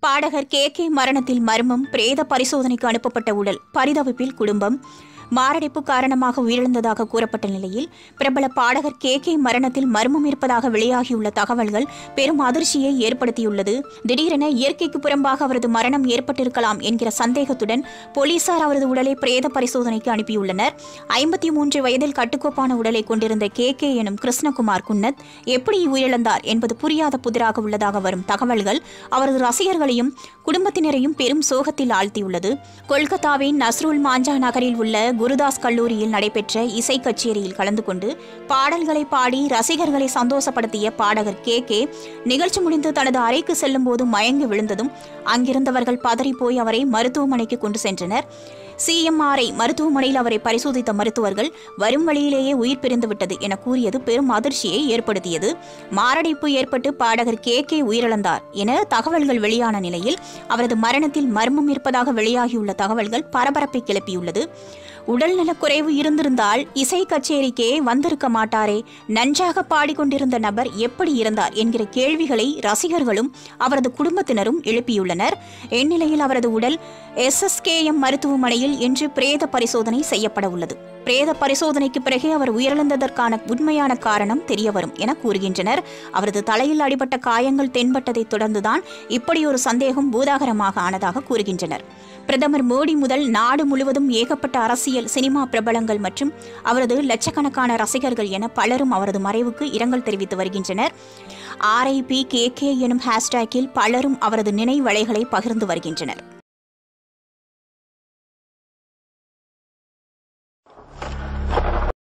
பாடகர் K K மரணத்தில் மர்மம் பிரேத பரிசோதனைக்கு அனுப்பப்பட்ட உடல் பரிதவிப்பில் குடும்பம் மாரடைப்பு காரணமாக உயிரிழந்ததாக கூறப்பட்ட நிலையில் பிரபல பாடகர் கே கே மரணத்தில் மர்மம் இருப்பதாக வெளியாகியுள்ள தகவல்கள் பெரும் அதிர்ச்சியை ஏற்படுத்தியுள்ளது திடீரென இயற்கைக்கு புறம்பாக அவரது மரணம் ஏற்பட்டிருக்கலாம் என்கிற சந்தேகத்துடன் போலீசார் அவரது உடலை பிரேத பரிசோதனைக்கு அனுப்பியுள்ளனர் ஐம்பத்தி மூன்று வயதில் கட்டுக்கோப்பான உடலை கொண்டிருந்த கே கே எனும் கிருஷ்ணகுமார் குன்னத் எப்படி உயிரிழந்தார் என்பது புரியாத புதிராக உள்ளதாக வரும் தகவல்கள் அவரது ரசிகர்களையும் குடும்பத்தினரையும் பெரும் சோகத்தில் ஆழ்த்தியுள்ளது கொல்கத்தாவின் நஸ்ருல் மாஞ்சா நகரில் உள்ள குருதாஸ் கல்லூரியில் நடைபெற்ற இசை கச்சேரியில் கலந்து கொண்டு பாடல்களை பாடி ரசிகர்களை சந்தோஷப்படுத்திய பாடகர் கே கே நிகழ்ச்சி முடிந்து தனது அறைக்கு செல்லும்போது மயங்கி விழுந்ததும் அங்கிருந்தவர்கள் பதறிப்போய் அவரை மருத்துவமனைக்கு கொண்டு சென்றனர் சிஎம்ஆர்ஐ மருத்துவமனையில் அவரை பரிசோதித்த மருத்துவர்கள் வரும் வழியிலேயே உயிர் பிரிந்துவிட்டது என கூறியது பெரும் அதிர்ச்சியை ஏற்படுத்தியது மாரடைப்பு ஏற்பட்டு பாடகர் கே கே உயிரிழந்தார் என தகவல்கள் வெளியான நிலையில் அவரது மரணத்தில் மர்மம் இருப்பதாக வெளியாகியுள்ள தகவல்கள் பரபரப்பை கிளப்பியுள்ளது உடல்நலக்குறைவு இருந்திருந்தால் இசை கச்சேரிக்கே வந்திருக்க மாட்டாரே நன்றாக பாடிக்கொண்டிருந்த நபர் எப்படி இருந்தார் என்கிற கேள்விகளை ரசிகர்களும் அவரது குடும்பத்தினரும் எழுப்பியுள்ளனர் இந்நிலையில் அவரது உடல் எஸ்எஸ்கேஎம் மருத்துவமனையில் இன்று பிரேத பரிசோதனை செய்யப்பட உள்ளது பிரேத பரிசோதனைக்கு பிறகே அவர் உயிரிழந்ததற்கான உண்மையான காரணம் தெரியவரும் என கூறுகின்றனர் அவரது தலையில் அடிபட்ட காயங்கள் தென்பட்டதைத் தொடர்ந்துதான் இப்படி ஒரு சந்தேகம் பூதாகரமாக ஆனதாக கூறுகின்றனர் பிரதமர் மோடி முதல் நாடு முழுவதும் ஏகப்பட்ட அரசியல் சினிமா பிரபலங்கள் மற்றும் அவரது லட்சக்கணக்கான ரசிகர்கள் என பலரும் அவரது மறைவுக்கு இரங்கல் தெரிவித்து வருகின்றனர் ஆர்ஐபி கே கே எனும் ஹேஷ்டேக்கில் பலரும் அவரது நினைவலைகளை பகிர்ந்து வருகின்றனர்